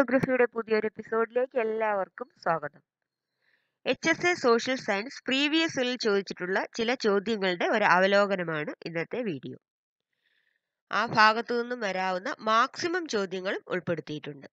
ജോഗ്രഫിയുടെ പുതിയൊരു എപ്പിസോഡിലേക്ക് എല്ലാവർക്കും സ്വാഗതം H S A social science പ്രീവിയസിൽ ചോദിച്ചിട്ടുള്ള ചില ചോദ്യങ്ങളുടെ ഒരു അവലോകനമാണ് ഇന്നത്തെ വീഡിയോ ആ ഭാഗത്തു നിന്നും വരാവുന്ന മാക്സിമം ചോദ്യങ്ങളും ഉൾപ്പെടുത്തിയിട്ടുണ്ട്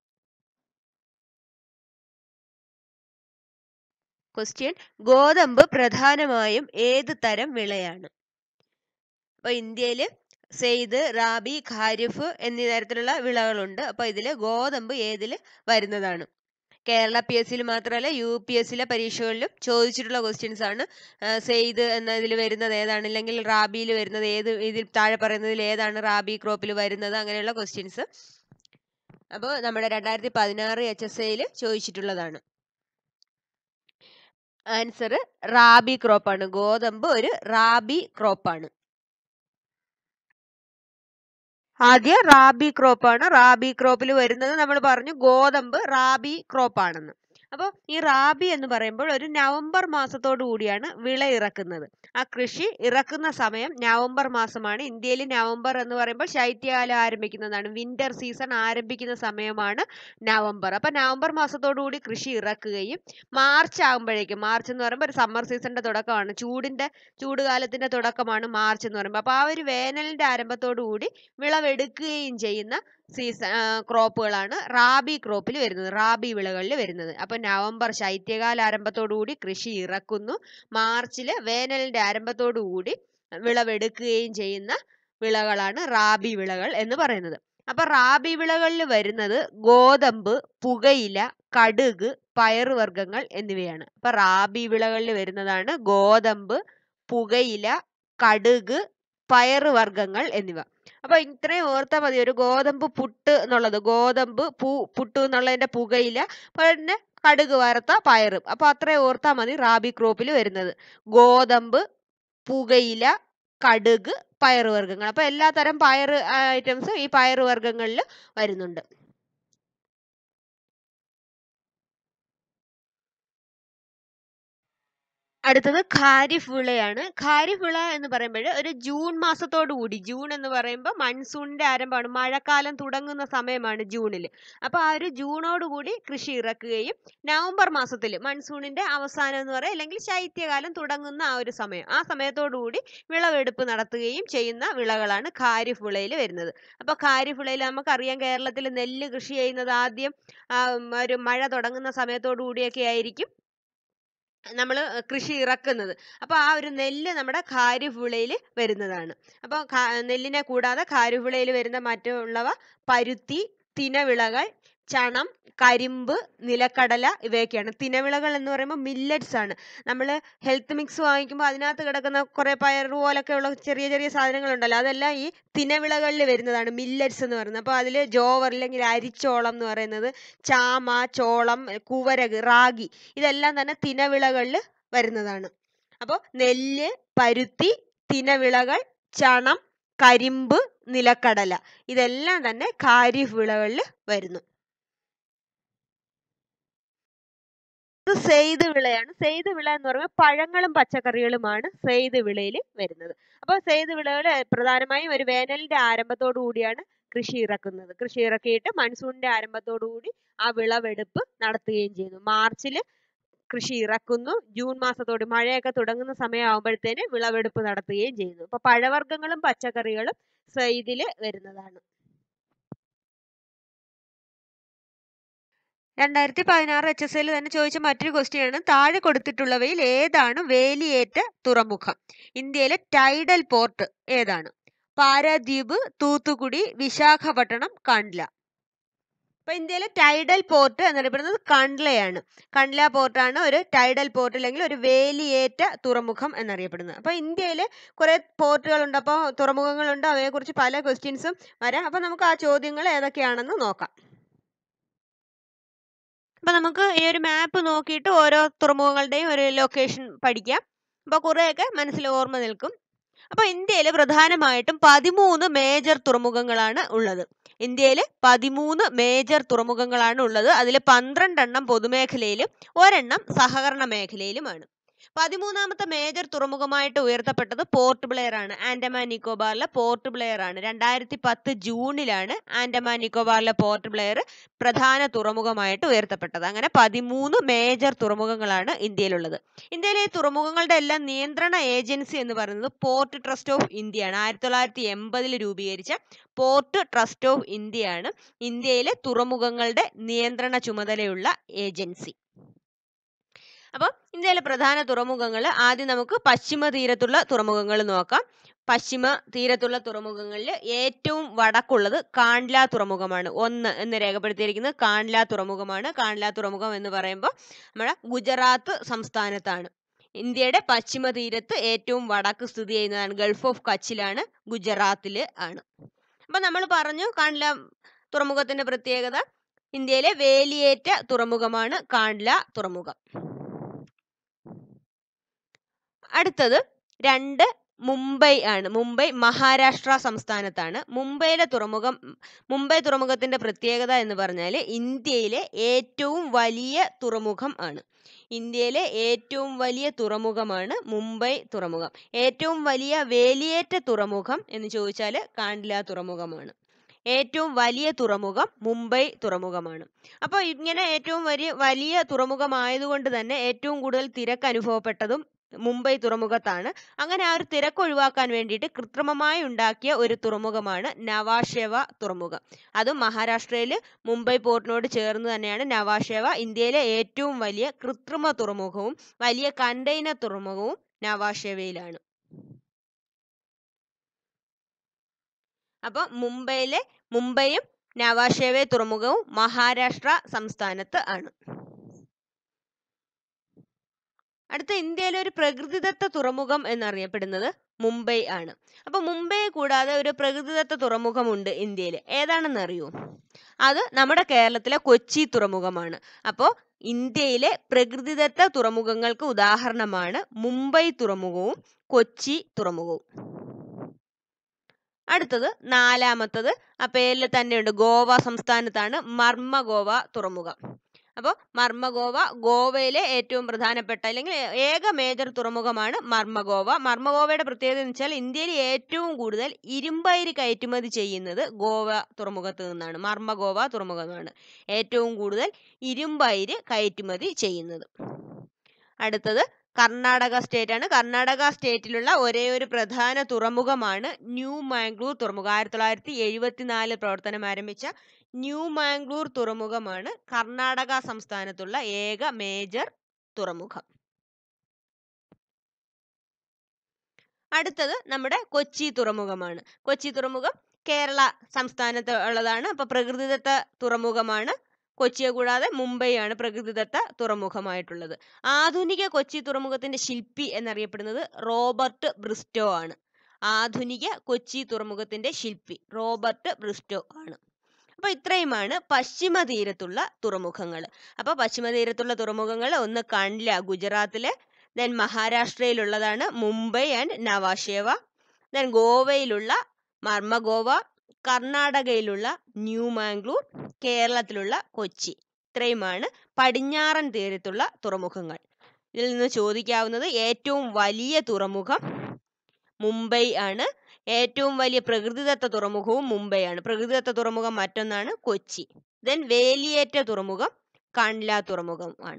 ക്വസ്റ്റ്യൻ ഗോതമ്പ് പ്രധാനമായും ഏത് തരം വിളയാണ് അപ്പൊ ഇന്ത്യയില് സെയ്ദ് റാബി ഖാരിഫ് എന്നീ തരത്തിലുള്ള വിളകളുണ്ട് അപ്പൊ ഇതില് ഗോതമ്പ് ഏതില് വരുന്നതാണ് കേരള പി എസ് സിയിൽ മാത്രമല്ല യു പി എസ് സിയിലെ പരീക്ഷകളിലും ചോദിച്ചിട്ടുള്ള ക്വസ്റ്റ്യൻസ് ആണ് ആ, സെയ്ദ് എന്നതിൽ വരുന്നത് ഏതാണ് അല്ലെങ്കിൽ റാബിയിൽ വരുന്നത് ഏത് ഇതിൽ താഴെ പറയുന്നതിൽ ഏതാണ് റാബി ക്രോപ്പിൽ വരുന്നത് അങ്ങനെയുള്ള ക്വസ്റ്റ്യൻസ് അപ്പോൾ നമ്മുടെ രണ്ടായിരത്തി പതിനാറ് എച്ച് എസ് എയിൽ ചോദിച്ചിട്ടുള്ളതാണ് ആൻസർ റാബി ക്രോപ്പാണ് ഗോതമ്പ് ഒരു റാബി ക്രോപ്പാണ് ആദ്യം റാബി ക്രോപ്പാണ് റാബി ക്രോപ്പിൽ വരുന്നത് നമ്മൾ പറഞ്ഞു ഗോതമ്പ് റാബി ക്രോപ്പാണെന്ന് അപ്പോൾ ഈ റാബി എന്ന് പറയുമ്പോൾ ഒരു നവംബർ മാസത്തോടു കൂടിയാണ് വിള ഇറക്കുന്നത് ആ കൃഷി ഇറക്കുന്ന സമയം നവംബർ മാസമാണ് ഇന്ത്യയിൽ നവംബർ എന്ന് പറയുമ്പോൾ ശൈത്യകാലം ആരംഭിക്കുന്നതാണ് വിന്റർ സീസൺ ആരംഭിക്കുന്ന സമയമാണ് നവംബർ അപ്പോൾ നവംബർ മാസത്തോടു കൂടി കൃഷി ഇറക്കുകയും മാർച്ച് ആകുമ്പോഴേക്കും മാർച്ച് എന്ന് പറയുമ്പോൾ ഒരു സമ്മർ സീസണിന്റെ തുടക്കമാണ് ചൂടിന്റെ ചൂടുകാലത്തിന്റെ തുടക്കമാണ് മാർച്ച് എന്ന് പറയുമ്പോൾ അപ്പോൾ ആ ഒരു വേനലിന്റെ ആരംഭത്തോടു കൂടി വിളവെടുക്കുകയും ചെയ്യുന്ന സീസൺ ക്രോപ്പുകളാണ് റാബി ക്രോപ്പിൽ വരുന്നത് റാബി വിളകളിൽ വരുന്നത് അപ്പൊ നവംബർ ശൈത്യകാല ആരംഭത്തോടു കൂടി കൃഷി ഇറക്കുന്നു മാർച്ചില് വേനലിന്റെ ആരംഭത്തോടു കൂടി വിളവെടുക്കുകയും ചെയ്യുന്ന വിളകളാണ് റാബി വിളകൾ എന്ന് പറയുന്നത് അപ്പൊ റാബി വിളകളിൽ വരുന്നത് ഗോതമ്പ് പുകയില കടുക് പയറുവർഗ്ഗങ്ങൾ എന്നിവയാണ് അപ്പൊ റാബി വിളകളിൽ വരുന്നതാണ് ഗോതമ്പ് പുകയില കടുക് പയറുവർഗ്ഗങ്ങൾ എന്നിവ അപ്പൊ ഇത്രയും ഓർത്താൽ മതി ഒരു ഗോതമ്പ് പുട്ട് എന്നുള്ളത് ഗോതമ്പ് പൂ പുട്ട് എന്നുള്ളതിന്റെ പുകയില പിന്നെ കടുക് വറുത്ത പയറും അപ്പൊ അത്രയും ഓർത്താൽ മതി റാബി ക്രോപ്പിൽ വരുന്നത് ഗോതമ്പ് പുകയില കടുക് പയറുവർഗ്ഗങ്ങൾ അപ്പൊ എല്ലാ തരം പയർ ഐറ്റംസും ഈ പയറുവർഗ്ഗങ്ങളിൽ വരുന്നുണ്ട് അടുത്തത് ഖാരിഫ് വിളയാണ് ഖാരിഫ് വിള എന്ന് പറയുമ്പോൾ ഒരു ജൂൺ മാസത്തോടു കൂടി ജൂൺ എന്ന് പറയുമ്പോൾ മൺസൂണിന്റെ ആരംഭമാണ് മഴക്കാലം തുടങ്ങുന്ന സമയമാണ് ജൂണിൽ അപ്പോൾ ആ ഒരു ജൂണോട് കൂടി കൃഷി ഇറക്കുകയും നവംബർ മാസത്തിൽ മൺസൂണിന്റെ അവസാനം എന്ന് പറയുക അല്ലെങ്കിൽ ശൈത്യകാലം തുടങ്ങുന്ന ആ ഒരു സമയം ആ സമയത്തോടു കൂടി വിളവെടുപ്പ് നടത്തുകയും ചെയ്യുന്ന വിളകളാണ് ഖാരിഫ് വിളയിൽ വരുന്നത് അപ്പോൾ ഖാരിഫ് വിളയിൽ നമുക്കറിയാം കേരളത്തിൽ നെല്ല് കൃഷി ചെയ്യുന്നത് ആദ്യം ആ, ഉം, ഒരു മഴ തുടങ്ങുന്ന സമയത്തോടു കൂടിയൊക്കെ ആയിരിക്കും നമ്മൾ കൃഷി ഇറക്കുന്നത് അപ്പോൾ ആ ഒരു നെല്ല് നമ്മുടെ ഖാരിഫ് വിളയിൽ വരുന്നതാണ് അപ്പോൾ നെല്ലിനെ കൂടാതെ ഖാരിഫ് വിളയിൽ വരുന്ന മറ്റുള്ളവ പരുത്തി തിനവിളകൾ ചണം കരിമ്പ് നിലക്കടല ഇവയൊക്കെയാണ് തിനവിളകൾ എന്ന് പറയുമ്പോൾ മില്ലറ്റ്സ് ആണ് നമ്മൾ ഹെൽത്ത് മിക്സ് വാങ്ങിക്കുമ്പോൾ അതിനകത്ത് കിടക്കുന്ന കുറേ പയർ പോലൊക്കെ ഉള്ള ചെറിയ ചെറിയ സാധനങ്ങളുണ്ടല്ലോ അതെല്ലാം ഈ തിനവിളകളിൽ വരുന്നതാണ് മില്ലറ്റ്സ് എന്ന് പറയുന്നത് അപ്പോൾ അതിൽ ജോവർ അല്ലെങ്കിൽ അരിച്ചോളം എന്ന് പറയുന്നത് ചാമ ചോളം കുവരക് റാഗി ഇതെല്ലാം തന്നെ തിനവിളകളിൽ വരുന്നതാണ് അപ്പോൾ നെല്ല് പരുത്തി തിനവിളകൾ ചണം കരിമ്പ് നിലക്കടല ഇതെല്ലാം തന്നെ ഖാരിഫ് വിളകളിൽ വരുന്നു ഇത് സെയ്ത് വിളയാണ് സെയ്ത് വിള എന്ന് പറയുമ്പോൾ പഴങ്ങളും പച്ചക്കറികളുമാണ് സെയ്ത് വിളയിൽ വരുന്നത് അപ്പോൾ സെയ്ത് വിളകൾ പ്രധാനമായും ഒരു വേനലിന്റെ ആരംഭത്തോടു കൂടിയാണ് കൃഷി ഇറക്കുന്നത് കൃഷി ഇറക്കിയിട്ട് മൺസൂണിന്റെ ആരംഭത്തോടു കൂടി ആ വിളവെടുപ്പ് നടത്തുകയും ചെയ്യുന്നു മാർച്ചിൽ കൃഷി ഇറക്കുന്നു ജൂൺ മാസത്തോട് മഴയൊക്കെ തുടങ്ങുന്ന സമയമാകുമ്പോഴത്തേന് വിളവെടുപ്പ് നടത്തുകയും ചെയ്യുന്നു അപ്പൊ പഴവർഗ്ഗങ്ങളും പച്ചക്കറികളും സെയ്തില് വരുന്നതാണ് രണ്ടായിരത്തി പതിനാറ് എച്ച് എസ് എൽ തന്നെ ചോദിച്ച മറ്റൊരു ക്വസ്റ്റ്യൻ ആണ് താഴെ കൊടുത്തിട്ടുള്ളവയിൽ ഏതാണ് വേലിയേറ്റ തുറമുഖം ഇന്ത്യയിലെ ടൈഡൽ പോർട്ട് ഏതാണ് പാരാദ്വീപ് തൂത്തുക്കുടി വിശാഖപട്ടണം കാണ്ട്ല അപ്പൊ ഇന്ത്യയിലെ ടൈഡൽ പോർട്ട് എന്നറിയപ്പെടുന്നത് കണ്ട്ലയാണ് കണ്ട്ല പോർട്ടാണ് ഒരു ടൈഡൽ പോർട്ട് അല്ലെങ്കിൽ ഒരു വേലിയേറ്റ തുറമുഖം എന്നറിയപ്പെടുന്നത് അപ്പൊ ഇന്ത്യയിൽ കുറെ പോർട്ടുകളുണ്ട് അപ്പോൾ തുറമുഖങ്ങളുണ്ട് അവയെക്കുറിച്ച് പല ക്വസ്റ്റ്യൻസും വരാം അപ്പൊ നമുക്ക് ആ ചോദ്യങ്ങൾ ഏതൊക്കെയാണെന്ന് നോക്കാം അപ്പൊ നമുക്ക് ഈ ഒരു മാപ്പ് നോക്കിയിട്ട് ഓരോ തുറമുഖങ്ങളുടെയും ഒരു ലൊക്കേഷൻ പഠിക്കാം അപ്പൊ കുറെയൊക്കെ മനസ്സിൽ ഓർമ്മ നിൽക്കും അപ്പൊ ഇന്ത്യയിൽ പ്രധാനമായിട്ടും പതിമൂന്ന് മേജർ തുറമുഖങ്ങളാണ് ഉള്ളത് ഇന്ത്യയിൽ പതിമൂന്ന് മേജർ തുറമുഖങ്ങളാണ് ഉള്ളത് അതിൽ പന്ത്രണ്ടെണ്ണം പൊതുമേഖലയിലും ഒരെണ്ണം സഹകരണ മേഖലയിലുമാണ് പതിമൂന്നാമത്തെ മേജർ തുറമുഖമായിട്ട് ഉയർത്തപ്പെട്ടത് പോർട്ട് ബ്ലെയർ ആണ് ആൻഡമാൻ നിക്കോബാറിലെ പോർട്ട് ബ്ലെയർ ആണ് രണ്ടായിരത്തി പത്ത് ജൂണിലാണ് ആൻഡമാൻ നിക്കോബാറിലെ പോർട്ട് ബ്ലെയർ പ്രധാന തുറമുഖമായിട്ട് ഉയർത്തപ്പെട്ടത് അങ്ങനെ പതിമൂന്ന് മേജർ തുറമുഖങ്ങളാണ് ഇന്ത്യയിലുള്ളത് ഇന്ത്യയിലെ ഈ തുറമുഖങ്ങളുടെ എല്ലാം നിയന്ത്രണ ഏജൻസി എന്ന് പറയുന്നത് പോർട്ട് ട്രസ്റ്റ് ഓഫ് ഇന്ത്യയാണ് ആയിരത്തി തൊള്ളായിരത്തി എൺപതിൽ രൂപീകരിച്ച പോർട്ട് ട്രസ്റ്റ് ഓഫ് ഇന്ത്യയാണ് ഇന്ത്യയിലെ തുറമുഖങ്ങളുടെ നിയന്ത്രണ ചുമതലയുള്ള ഏജൻസി അപ്പോൾ ഇന്ത്യയിലെ പ്രധാന തുറമുഖങ്ങൾ ആദ്യം നമുക്ക് പശ്ചിമ തീരത്തുള്ള തുറമുഖങ്ങൾ നോക്കാം പശ്ചിമ തീരത്തുള്ള തുറമുഖങ്ങളിൽ ഏറ്റവും വടക്കുള്ളത് കാണ്ട്ല തുറമുഖമാണ് ഒന്ന് എന്ന് രേഖപ്പെടുത്തിയിരിക്കുന്നത് കാണ്ട്ല തുറമുഖമാണ് കാണ്ട്ല തുറമുഖം എന്ന് പറയുമ്പോൾ നമ്മുടെ ഗുജറാത്ത് സംസ്ഥാനത്താണ് ഇന്ത്യയുടെ പശ്ചിമ തീരത്ത് ഏറ്റവും വടക്ക് സ്ഥിതി ചെയ്യുന്നതാണ് ഗൾഫ് ഓഫ് കച്ചിലാണ് ഗുജറാത്തിൽ ആണ് അപ്പൊ നമ്മൾ പറഞ്ഞു കാണ്ട്ല തുറമുഖത്തിന്റെ പ്രത്യേകത ഇന്ത്യയിലെ വേലിയേറ്റ തുറമുഖമാണ് കാണ്ട്ല തുറമുഖം അടുത്തത് രണ്ട് മുംബൈ ആണ് മുംബൈ മഹാരാഷ്ട്ര സംസ്ഥാനത്താണ് മുംബൈയിലെ തുറമുഖം മുംബൈ തുറമുഖത്തിന്റെ പ്രത്യേകത എന്ന് പറഞ്ഞാൽ ഇന്ത്യയിലെ ഏറ്റവും വലിയ തുറമുഖം ആണ് ഇന്ത്യയിലെ ഏറ്റവും വലിയ തുറമുഖമാണ് മുംബൈ തുറമുഖം ഏറ്റവും വലിയ വേലിയേറ്റ തുറമുഖം എന്ന് ചോദിച്ചാൽ കാണ്ട്ല തുറമുഖമാണ് ഏറ്റവും വലിയ തുറമുഖം മുംബൈ തുറമുഖമാണ് അപ്പോൾ ഇങ്ങനെ ഏറ്റവും വലിയ വലിയ തുറമുഖമായതുകൊണ്ട് തന്നെ ഏറ്റവും കൂടുതൽ തിരക്ക് അനുഭവപ്പെട്ടതും മുംബൈ തുറമുഖത്താണ് അങ്ങനെ ആ ഒരു തിരക്ക് ഒഴിവാക്കാൻ വേണ്ടിയിട്ട് കൃത്രിമമായി ഉണ്ടാക്കിയ ഒരു തുറമുഖമാണ് നവാഷേവ തുറമുഖം അതും മഹാരാഷ്ട്രയിൽ മുംബൈ പോർട്ടിനോട് ചേർന്ന് തന്നെയാണ് നവാഷേവ ഇന്ത്യയിലെ ഏറ്റവും വലിയ കൃത്രിമ തുറമുഖവും വലിയ കണ്ടെയ്നർ തുറമുഖവും നവാഷേവയിലാണ് അപ്പോൾ മുംബൈയിലെ മുംബൈയും നവാഷേവ തുറമുഖവും മഹാരാഷ്ട്ര സംസ്ഥാനത്ത് ആണ് അടുത്ത ഇന്ത്യയിലെ ഒരു പ്രകൃതിദത്ത തുറമുഖം എന്നറിയപ്പെടുന്നത് മുംബൈ ആണ് അപ്പൊ മുംബൈ കൂടാതെ ഒരു പ്രകൃതിദത്ത തുറമുഖമുണ്ട് ഇന്ത്യയിൽ ഏതാണെന്ന് അറിയോ അത് നമ്മുടെ കേരളത്തിലെ കൊച്ചി തുറമുഖമാണ് അപ്പോൾ ഇന്ത്യയിലെ പ്രകൃതിദത്ത തുറമുഖങ്ങൾക്ക് ഉദാഹരണമാണ് മുംബൈ തുറമുഖവും കൊച്ചി തുറമുഖവും അടുത്തത് നാലാമത്തത് ആ പേരിൽ തന്നെയുണ്ട് ഗോവ സംസ്ഥാനത്താണ് മർമ്മഗോവ തുറമുഖം അപ്പോൾ മർമ്മഗോവ ഗോവയിലെ ഏറ്റവും പ്രധാനപ്പെട്ട അല്ലെങ്കിൽ ഏക മേജർ തുറമുഖമാണ് മർമ്മഗോവ മർമ്മഗോവയുടെ പ്രത്യേകത എന്ന് വെച്ചാൽ ഇന്ത്യയിൽ ഏറ്റവും കൂടുതൽ ഇരുമ്പയിര് കയറ്റുമതി ചെയ്യുന്നത് ഗോവ തുറമുഖത്ത് നിന്നാണ് മർമ്മഗോവ തുറമുഖമാണ് ഏറ്റവും കൂടുതൽ ഇരുമ്പയിര് കയറ്റുമതി ചെയ്യുന്നത് അടുത്തത് കർണാടക സ്റ്റേറ്റ് ആണ് കർണാടക സ്റ്റേറ്റിലുള്ള ഒരേ ഒരു പ്രധാന തുറമുഖമാണ് ന്യൂ മാംഗ്ലൂർ തുറമുഖം ആയിരത്തി തൊള്ളായിരത്തി എഴുപത്തിനാലിൽ പ്രവർത്തനം ആരംഭിച്ച ന്യൂ മാംഗ്ലൂർ തുറമുഖമാണ് കർണാടക സംസ്ഥാനത്തുള്ള ഏക മേജർ തുറമുഖം അടുത്തത് നമ്മുടെ കൊച്ചി തുറമുഖമാണ് കൊച്ചി തുറമുഖം കേരള സംസ്ഥാനത്ത് ഉള്ളതാണ് അപ്പൊ പ്രകൃതിദത്ത തുറമുഖമാണ് കൊച്ചിയെ കൂടാതെ മുംബൈയാണ് പ്രകൃതിദത്ത തുറമുഖമായിട്ടുള്ളത് ആധുനിക കൊച്ചി തുറമുഖത്തിന്റെ ശില്പി എന്നറിയപ്പെടുന്നത് റോബർട്ട് ബ്രിസ്റ്റോ ആണ് ആധുനിക കൊച്ചി തുറമുഖത്തിന്റെ ശില്പി റോബർട്ട് ബ്രിസ്റ്റോ ആണ് അപ്പൊ ഇത്രയുമാണ് പശ്ചിമ തീരത്തുള്ള തുറമുഖങ്ങൾ അപ്പൊ പശ്ചിമ തീരത്തുള്ള തുറമുഖങ്ങൾ ഒന്ന് കണ്ട്ല ഗുജറാത്തിലെ ദെൻ മഹാരാഷ്ട്രയിലുള്ളതാണ് മുംബൈ ആൻഡ് നവാഷേവ ദെൻ ഗോവയിലുള്ള മർമ്മഗോവ കർണാടകയിലുള്ള ന്യൂ മാംഗ്ലൂർ കേരളത്തിലുള്ള കൊച്ചി ഇത്രയുമാണ് പടിഞ്ഞാറൻ തീരത്തുള്ള തുറമുഖങ്ങൾ ഇതിൽ നിന്ന് ചോദിക്കാവുന്നത് ഏറ്റവും വലിയ തുറമുഖം മുംബൈ ആണ് ഏറ്റവും വലിയ പ്രകൃതിദത്ത തുറമുഖവും മുംബൈ ആണ് പ്രകൃതിദത്ത തുറമുഖം മറ്റൊന്നാണ് കൊച്ചി ദെൻ വേലിയേറ്റ തുറമുഖം കാണ്ട്ല തുറമുഖം ആണ്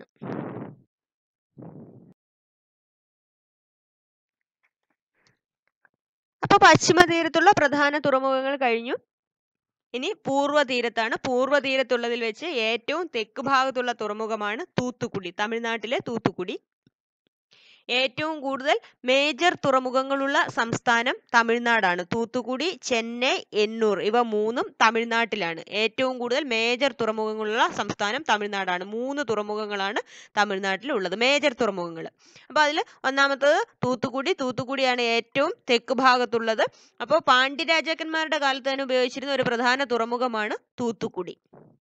അപ്പൊ പശ്ചിമ തീരത്തുള്ള പ്രധാന തുറമുഖങ്ങൾ കഴിഞ്ഞു ഇനി പൂർവ്വ തീരത്താണ് പൂർവ്വ തീരത്തുള്ളതിൽ വെച്ച് ഏറ്റവും തെക്ക് ഭാഗത്തുള്ള തുറമുഖമാണ് തൂത്തുക്കുടി തമിഴ്നാട്ടിലെ തൂത്തുക്കുടി ഏറ്റവും കൂടുതൽ മേജർ തുറമുഖങ്ങളുള്ള സംസ്ഥാനം തമിഴ്നാടാണ് തൂത്തുക്കുടി ചെന്നൈ എണ്ണൂർ ഇവ മൂന്നും തമിഴ്നാട്ടിലാണ് ഏറ്റവും കൂടുതൽ മേജർ തുറമുഖങ്ങളുള്ള സംസ്ഥാനം തമിഴ്നാടാണ് മൂന്ന് തുറമുഖങ്ങളാണ് തമിഴ്നാട്ടിൽ ഉള്ളത് മേജർ തുറമുഖങ്ങൾ അപ്പോൾ അതിൽ ഒന്നാമത്തത് തൂത്തുക്കുടി തൂത്തുക്കുടിയാണ് ഏറ്റവും തെക്ക് ഭാഗത്തുള്ളത് അപ്പോൾ പാണ്ഡ്യ രാജാക്കന്മാരുടെ കാലത്ത് തന്നെ ഉപയോഗിച്ചിരുന്ന ഒരു പ്രധാന തുറമുഖമാണ് തൂത്തുക്കുടി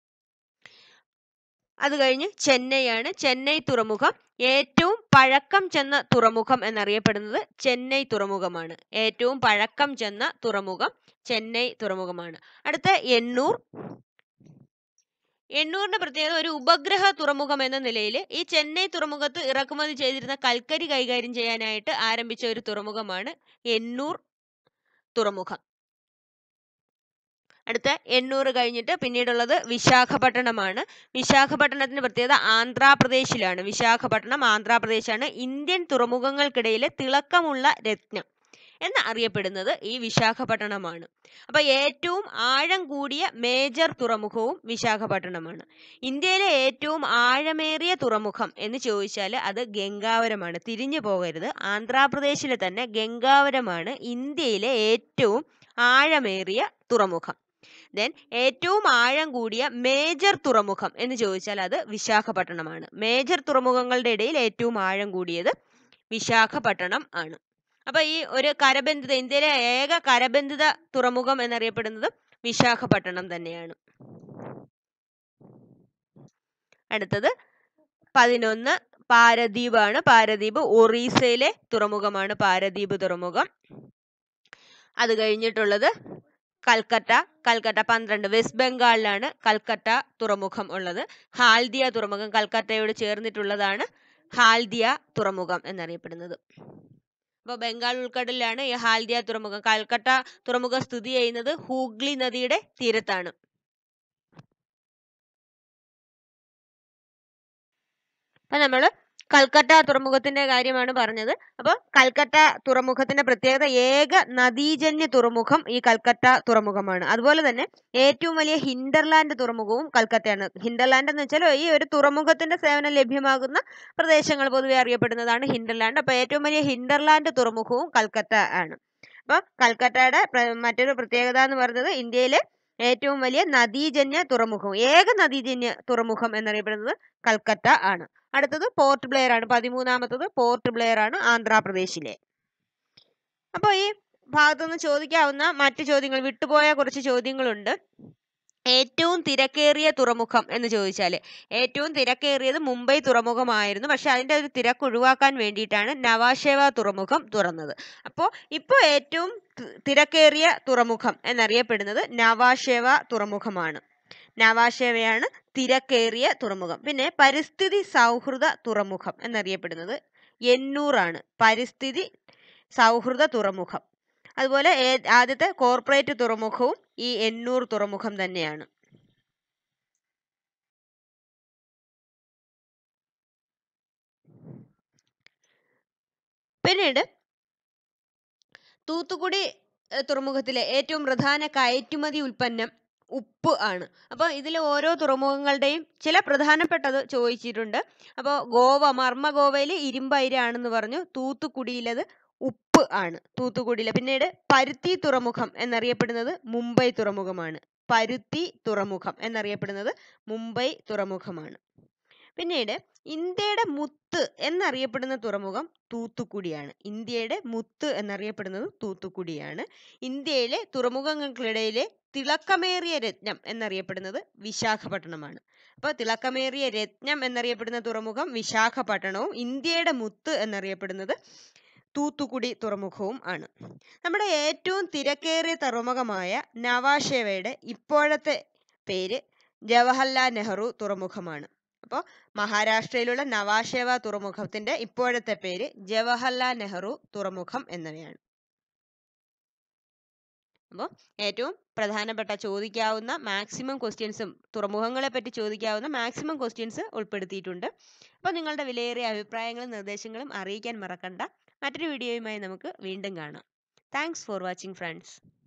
അത് കഴിഞ്ഞ് ചെന്നൈയാണ് ചെന്നൈ തുറമുഖം ഏറ്റവും പഴക്കം ചെന്ന തുറമുഖം എന്നറിയപ്പെടുന്നത് ചെന്നൈ തുറമുഖമാണ് ഏറ്റവും പഴക്കം ചെന്ന തുറമുഖം ചെന്നൈ തുറമുഖമാണ് അടുത്ത എണ്ണൂർ എണ്ണൂറിന്റെ പ്രത്യേകത ഒരു ഉപഗ്രഹ തുറമുഖം എന്ന നിലയിൽ ഈ ചെന്നൈ തുറമുഖത്ത് ഇറക്കുമതി ചെയ്തിരുന്ന കൽക്കരി കൈകാര്യം ചെയ്യാനായിട്ട് ആരംഭിച്ച ഒരു തുറമുഖമാണ് എണ്ണൂർ തുറമുഖം അടുത്ത എണ്ണൂറ് കഴിഞ്ഞിട്ട് പിന്നീടുള്ളത് വിശാഖപട്ടണമാണ് വിശാഖപട്ടണത്തിന്റെ പ്രത്യേകത ആന്ധ്രാപ്രദേശിലാണ് വിശാഖപട്ടണം ആന്ധ്രാപ്രദേശാണ് ഇന്ത്യൻ തുറമുഖങ്ങൾക്കിടയിലെ തിളക്കമുള്ള രത്നം എന്ന് അറിയപ്പെടുന്നത് ഈ വിശാഖപട്ടണമാണ് അപ്പൊ ഏറ്റവും ആഴം കൂടിയ മേജർ തുറമുഖവും വിശാഖപട്ടണമാണ് ഇന്ത്യയിലെ ഏറ്റവും ആഴമേറിയ തുറമുഖം എന്ന് ചോദിച്ചാൽ അത് ഗംഗാവരമാണ് തിരിഞ്ഞു പോകരുത് ആന്ധ്രാപ്രദേശിലെ തന്നെ ഗംഗാവരമാണ് ഇന്ത്യയിലെ ഏറ്റവും ആഴമേറിയ തുറമുഖം ദെൻ ഏറ്റവും ആഴം കൂടിയ മേജർ തുറമുഖം എന്ന് ചോദിച്ചാൽ അത് വിശാഖപട്ടണമാണ് മേജർ തുറമുഖങ്ങളുടെ ഇടയിൽ ഏറ്റവും ആഴം കൂടിയത് വിശാഖപട്ടണം ആണ് അപ്പൊ ഈ ഒരു കരബന്ധിത ഇന്ത്യയിലെ ഏക കരബന്ധിത തുറമുഖം എന്നറിയപ്പെടുന്നത് വിശാഖപട്ടണം തന്നെയാണ് അടുത്തത് പതിനൊന്ന് പാരദ്വീപാണ് പാരദ്വീപ് ഒറീസയിലെ തുറമുഖമാണ് പാരദ്വീപ് തുറമുഖം അത് കഴിഞ്ഞിട്ടുള്ളത് കൽക്കട്ട കൽക്കട്ട പന്ത്രണ്ട് വെസ്റ്റ് ബംഗാളിലാണ് കൽക്കട്ട തുറമുഖം ഉള്ളത് ഹാൽദിയ തുറമുഖം കൽക്കട്ടയോട് ചേർന്നിട്ടുള്ളതാണ് ഹാൽദിയ തുറമുഖം എന്നറിയപ്പെടുന്നത് അപ്പോൾ ബംഗാൾ ഉൾക്കടലിലാണ് ഈ ഹാൽദിയ തുറമുഖം കൽക്കട്ട തുറമുഖം സ്ഥിതി ചെയ്യുന്നത് ഹൂഗ്ലി നദിയുടെ തീരത്താണ് അപ്പൊ നമ്മൾ കൽക്കട്ട തുറമുഖത്തിന്റെ കാര്യമാണ് പറഞ്ഞത് അപ്പോൾ കൽക്കട്ട തുറമുഖത്തിന്റെ പ്രത്യേകത ഏക നദീജന്യ തുറമുഖം ഈ കൽക്കട്ട തുറമുഖമാണ് അതുപോലെ തന്നെ ഏറ്റവും വലിയ ഹിൻഡർലാൻഡ് തുറമുഖവും കൽക്കട്ടയാണ് ഹിൻഡർലാൻഡ് എന്ന് വെച്ചാൽ ഈ ഒരു തുറമുഖത്തിന്റെ സേവനം ലഭ്യമാകുന്ന പ്രദേശങ്ങൾ പൊതുവെ അറിയപ്പെടുന്നതാണ് ഹിൻഡർലാൻഡ് അപ്പോൾ ഏറ്റവും വലിയ ഹിൻഡർലാൻഡ് തുറമുഖവും കൽക്കട്ട ആണ് അപ്പോൾ കൽക്കട്ടയുടെ പ്ര- മറ്റൊരു പ്രത്യേകത എന്ന് പറയുന്നത് ഇന്ത്യയിലെ ഏറ്റവും വലിയ നദീജന്യ തുറമുഖം ഏക നദീജന്യ തുറമുഖം എന്നറിയപ്പെടുന്നത് കൽക്കട്ട ആണ് അടുത്തത് പോർട്ട് ബ്ലെയർ ആണ് പതിമൂന്നാമത്തത് പോർട്ട് ബ്ലെയർ ആണ് ആന്ധ്രാപ്രദേശിലെ അപ്പോൾ ഈ ഭാഗത്തുനിന്ന് ചോദിക്കാവുന്ന മറ്റു ചോദ്യങ്ങൾ വിട്ടുപോയ കുറച്ച് ചോദ്യങ്ങളുണ്ട് ഏറ്റവും തിരക്കേറിയ തുറമുഖം എന്ന് ചോദിച്ചാൽ ഏറ്റവും തിരക്കേറിയത് മുംബൈ തുറമുഖമായിരുന്നു പക്ഷെ അതിൻ്റെ ഒരു തിരക്ക് ഒഴിവാക്കാൻ വേണ്ടിയിട്ടാണ് നവാഷേവ തുറമുഖം തുറന്നത് അപ്പോൾ ഇപ്പോൾ ഏറ്റവും തി- തിരക്കേറിയ തുറമുഖം എന്നറിയപ്പെടുന്നത് നവാഷേവ തുറമുഖമാണ് നവാഷേവയാണ് തിരക്കേറിയ തുറമുഖം പിന്നെ പരിസ്ഥിതി സൗഹൃദ തുറമുഖം എന്നറിയപ്പെടുന്നത് എണ്ണൂറാണ് പരിസ്ഥിതി സൗഹൃദ തുറമുഖം അതുപോലെ ഏ- ആദ്യത്തെ കോർപ്പറേറ്റ് തുറമുഖവും ഈ എണ്ണൂർ തുറമുഖം തന്നെയാണ് പിന്നീട് തൂത്തുക്കുടി ഏഹ്, തുറമുഖത്തിലെ ഏറ്റവും പ്രധാന കയറ്റുമതി ഉൽപ്പന്നം ഉപ്പ് ആണ് അപ്പോൾ ഇതിലെ ഓരോ തുറമുഖങ്ങളുടെയും ചില പ്രധാനപ്പെട്ടത് ചോദിച്ചിട്ടുണ്ട് അപ്പോൾ ഗോവ മർമ്മ ഗോവയിൽ ഇരുമ്പയിരാണെന്ന് പറഞ്ഞു തൂത്തുക്കുടിയിലത് ഉപ്പ് ആണ് തൂത്തുക്കുടിയിലെ പിന്നീട് പരുത്തി തുറമുഖം എന്നറിയപ്പെടുന്നത് മുംബൈ തുറമുഖമാണ് പരുത്തി തുറമുഖം എന്നറിയപ്പെടുന്നത് മുംബൈ തുറമുഖമാണ് പിന്നീട് ഇന്ത്യയുടെ മുത്ത് എന്നറിയപ്പെടുന്ന തുറമുഖം തൂത്തുക്കുടിയാണ് ഇന്ത്യയുടെ മുത്ത് എന്നറിയപ്പെടുന്നത് തൂത്തുക്കുടിയാണ് ഇന്ത്യയിലെ തുറമുഖങ്ങൾക്കിടയിലെ തിളക്കമേറിയ രത്നം എന്നറിയപ്പെടുന്നത് വിശാഖപട്ടണമാണ് അപ്പോൾ തിളക്കമേറിയ രത്നം എന്നറിയപ്പെടുന്ന തുറമുഖം വിശാഖപട്ടണവും ഇന്ത്യയുടെ മുത്ത് എന്നറിയപ്പെടുന്നത് തൂത്തുക്കുടി തുറമുഖവും ആണ് നമ്മുടെ ഏറ്റവും തിരക്കേറിയ തുറമുഖമായ നവാഷേവയുടെ ഇപ്പോഴത്തെ പേര് ജവഹർലാൽ നെഹ്റു തുറമുഖമാണ് അപ്പോൾ മഹാരാഷ്ട്രയിലുള്ള നവാഷേവ തുറമുഖത്തിന്റെ ഇപ്പോഴത്തെ പേര് ജവഹർലാൽ നെഹ്റു തുറമുഖം എന്നിവയാണ് അപ്പോൾ ഏറ്റവും പ്രധാനപ്പെട്ട ചോദിക്കാവുന്ന മാക്സിമം ക്വസ്റ്റ്യൻസും തുറമുഖങ്ങളെ പറ്റി ചോദിക്കാവുന്ന മാക്സിമം ക്വസ്റ്റ്യൻസ് ഉൾപ്പെടുത്തിയിട്ടുണ്ട് അപ്പോൾ നിങ്ങളുടെ വിലയേറിയ അഭിപ്രായങ്ങളും നിർദ്ദേശങ്ങളും അറിയിക്കാൻ മറക്കണ്ട മറ്റൊരു വീഡിയോയുമായി നമുക്ക് വീണ്ടും കാണാം താങ്ക്സ് ഫോർ വാച്ചിങ് ഫ്രണ്ട്സ്